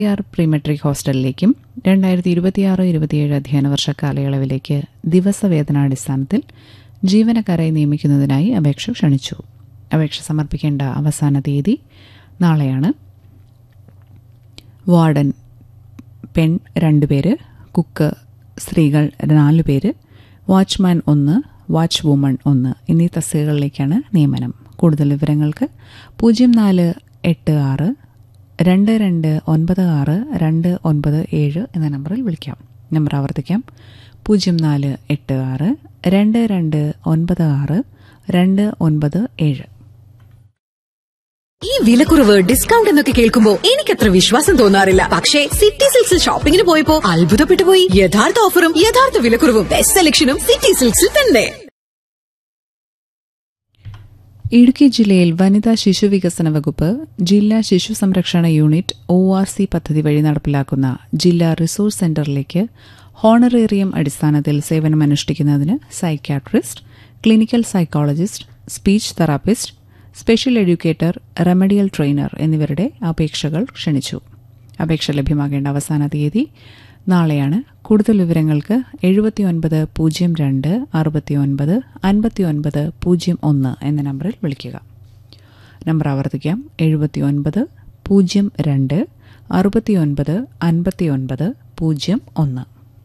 R pre metric ഹോസ്റ്റലിലേക്കും രണ്ടായിരത്തി ഇരുപത്തിയാറ് ഇരുപത്തിയേഴ് അധ്യയന വർഷ കാലയളവിലേക്ക് ദിവസവേതനാടിസ്ഥാനത്തിൽ ജീവനക്കാരെ നിയമിക്കുന്നതിനായി അപേക്ഷ ക്ഷണിച്ചു അപേക്ഷ സമർപ്പിക്കേണ്ട അവസാന തീയതി നാളെയാണ് വാർഡൻ പെൺ രണ്ട് പേര് കുക്ക് സ്ത്രീകൾ നാല് പേര് വാച്ച്മാൻ ഒന്ന് വാച്ച് വുമൺ ഒന്ന് എന്നീ തസ്തികകളിലേക്കാണ് നിയമനം കൂടുതൽ വിവരങ്ങൾക്ക് പൂജ്യം നാല് എട്ട് ആറ് രണ്ട് രണ്ട് ഒൻപത് ആറ് രണ്ട് ഒൻപത് ഏഴ് എന്ന നമ്പറിൽ വിളിക്കാം നമ്പർ ആവർത്തിക്കാം പൂജ്യം നാല് എട്ട് ആറ് രണ്ട് രണ്ട് ഒൻപത് ആറ് രണ്ട് ഒൻപത് ഏഴ് ഈ വിലക്കുറവ് ഡിസ്കൗണ്ട് എന്നൊക്കെ കേൾക്കുമ്പോ എനിക്കത്ര വിശ്വാസം തോന്നാറില്ല പക്ഷേ സിറ്റി സിൽക്സിൽ ഷോപ്പിംഗിന് പോയപ്പോ അത്ഭുതപ്പെട്ടു പോയി യഥാർത്ഥ ഓഫറും യഥാർത്ഥ വിലക്കുറവും ബെസ്റ്റ് സെലക്ഷനും സിറ്റി സിൽക്സിൽ തന്നെ ഇടുക്കി ജില്ലയിൽ വനിതാ ശിശു വികസന വകുപ്പ് ജില്ലാ ശിശു സംരക്ഷണ യൂണിറ്റ് ഒ ആർ സി പദ്ധതി വഴി നടപ്പിലാക്കുന്ന ജില്ലാ റിസോഴ്സ് സെന്ററിലേക്ക് ഹോണറേറിയം അടിസ്ഥാനത്തിൽ സേവനമനുഷ്ഠിക്കുന്നതിന് psychiatrist clinical psychologist speech therapist special educator remedial trainer എന്നിവരുടെ അപേക്ഷകൾ ക്ഷണിച്ചു അപേക്ഷ ലഭ്യമാകേണ്ട അവസാന തീയതി നാളെയാണ് കൂടുതൽ വിവരങ്ങൾക്ക് എഴുപത്തിയൊൻപത് പൂജ്യം രണ്ട് അറുപത്തിയൊൻപത് അൻപത്തിയൊൻപത് പൂജ്യം ഒന്ന് എന്ന നമ്പറിൽ വിളിക്കുക നമ്പർ ആവർത്തിക്കാം എഴുപത്തിയൊൻപത് പൂജ്യം രണ്ട് അറുപത്തിയൊൻപത് അൻപത്തിയൊൻപത് പൂജ്യം ഒന്ന്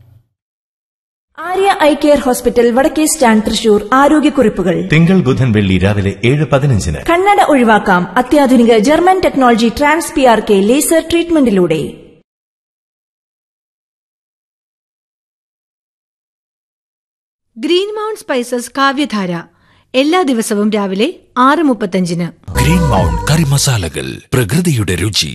ആര്യ ഐ കെയർ ഹോസ്പിറ്റൽ വടക്കേ സ്റ്റാൻഡ് തൃശൂർ ആരോഗ്യക്കുറിപ്പുകൾ തിങ്കൾ ബുധൻ വെള്ളി രാവിലെ ഏഴ് പതിനഞ്ചിന് കണ്ണട ഒഴിവാക്കാം അത്യാധുനിക German technology trans P R K laser ട്രീറ്റ്മെന്റിലൂടെ ഗ്രീൻ മൗണ്ട് സ്പൈസസ് കാവ്യധാര എല്ലാ ദിവസവും രാവിലെ ആറ് മുപ്പത്തഞ്ചിന് ഗ്രീൻ മൗണ്ട് കറി മസാലകൾ പ്രകൃതിയുടെ രുചി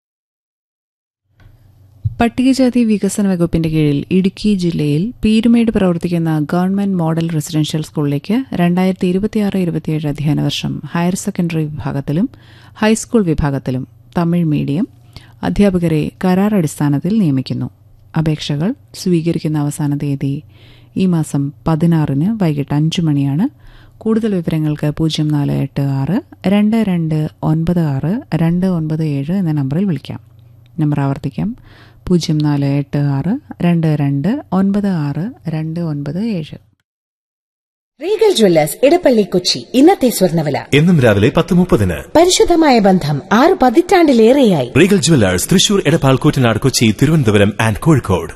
പട്ടികജാതി വികസന വകുപ്പിന്റെ കീഴിൽ ഇടുക്കി ജില്ലയിൽ പീരുമേട് പ്രവർത്തിക്കുന്ന ഗവൺമെന്റ് മോഡൽ റെസിഡൻഷ്യൽ സ്കൂളിലേക്ക് രണ്ടായിരത്തി ഇരുപത്തിയാറ് ഇരുപത്തിയേഴ് അധ്യയന വർഷം ഹയർ സെക്കൻഡറി വിഭാഗത്തിലും ഹൈസ്കൂൾ വിഭാഗത്തിലും തമിഴ് മീഡിയം അധ്യാപകരെ കരാർ അടിസ്ഥാനത്തിൽ നിയമിക്കുന്നു അപേക്ഷകൾ സ്വീകരിക്കുന്ന അവസാന തീയതി ഈ മാസം പതിനാറിന് വൈകിട്ട് അഞ്ചു മണിയാണ് കൂടുതൽ വിവരങ്ങൾക്ക് പൂജ്യം നാല് എട്ട് ആറ് രണ്ട് രണ്ട് ഒൻപത് ആറ് രണ്ട് ഒൻപത് ഏഴ് എന്ന നമ്പറിൽ വിളിക്കാം നമ്പർ ആവർത്തിക്കാം പൂജ്യം നാല് എട്ട് ആറ് രണ്ട് രണ്ട് ഒൻപത് ആറ് രണ്ട് ഒൻപത് ഏഴ് റീഗൽ ജ്വല്ലേഴ്സ് ഇടപ്പള്ളി കൊച്ചി ഇന്നത്തെ സ്വർണ്ണവില എന്നും രാവിലെ പത്ത് മുപ്പതിന് പരിശുദ്ധമായ ബന്ധം ആറ് പതിറ്റാണ്ടിലേറെയായി Regal Jewellers Thrissur Edappal Koottanad Kochi Thiruvananthapuram and Kozhikode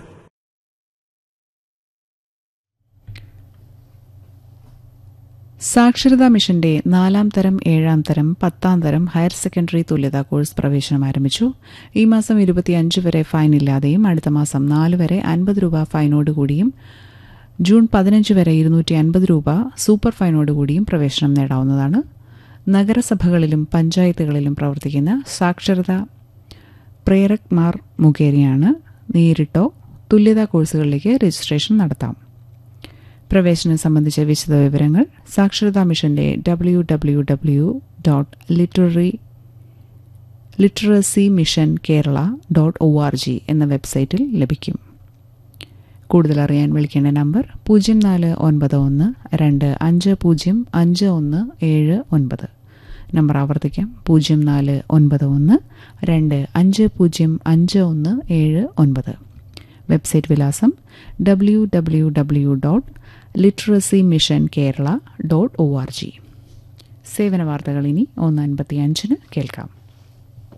സാക്ഷരതാ മിഷന്റെ നാലാം തരം ഏഴാം തരം പത്താം തരം ഹയർ സെക്കൻഡറി തുല്യതാ കോഴ്സ് പ്രവേശനം ആരംഭിച്ചു ഈ മാസം ഇരുപത്തിയഞ്ച് വരെ ഫൈൻ ഇല്ലാതെയും അടുത്ത മാസം നാല് വരെ അൻപത് രൂപ ഫൈനോടുകൂടിയും ജൂൺ പതിനഞ്ച് വരെ ഇരുന്നൂറ്റി അൻപത് രൂപ സൂപ്പർ ഫൈനോടുകൂടിയും പ്രവേശനം നേടാവുന്നതാണ് നഗരസഭകളിലും പഞ്ചായത്തുകളിലും പ്രവർത്തിക്കുന്ന സാക്ഷരതാ പ്രേരക്മാർ മുഖേനയാണ് നേരിട്ടോ തുല്യതാ കോഴ്സുകളിലേക്ക് രജിസ്ട്രേഷൻ നടത്താം പ്രവേശനം സംബന്ധിച്ച വിശദവിവരങ്ങൾ സാക്ഷരതാ മിഷന്റെ W W W dot literary literacy mission Kerala dot O R G എന്ന വെബ്സൈറ്റിൽ ലഭിക്കും കൂടുതൽ അറിയാൻ വിളിക്കേണ്ട നമ്പർ പൂജ്യം നാല് ഒൻപത് ഒന്ന് രണ്ട് അഞ്ച് പൂജ്യം അഞ്ച് ഒന്ന് ഏഴ് ഒൻപത് നമ്പർ ആവർത്തിക്കാം പൂജ്യം നാല് ഒൻപത് ഒന്ന് രണ്ട് അഞ്ച് പൂജ്യം അഞ്ച് ഒന്ന് ഏഴ് ഒൻപത് വെബ്സൈറ്റ് വിലാസം W W W dot literacy mission Kerala dot O R G സേവന വാർത്തകൾ ഇനി ഒന്ന് അൻപത്തി അഞ്ചിന് കേൾക്കാം